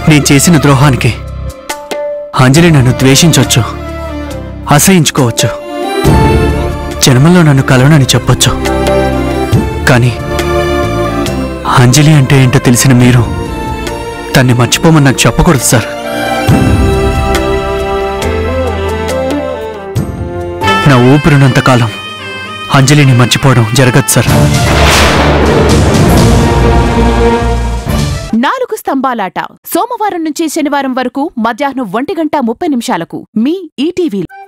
నేను చేసిన ద్రోహానికి అంజలి నన్ను ద్వేషించవచ్చు అసహించుకోవచ్చు జన్మలో నన్ను కలవనని చెప్పొచ్చు కానీ అంజలి అంటే ఏంటో తెలిసిన మీరు తన్ని మర్చిపోమని నాకు చెప్పకూడదు సార్ నా ఊపిరినంత కాలం అంజలిని మర్చిపోవడం జరగదు సార్ నాలుగు స్తంభాలాట సోమవారం నుంచి శనివారం వరకు మధ్యాహ్నం ఒంటి గంట ముప్పై నిమిషాలకు మీ ఈటీవీ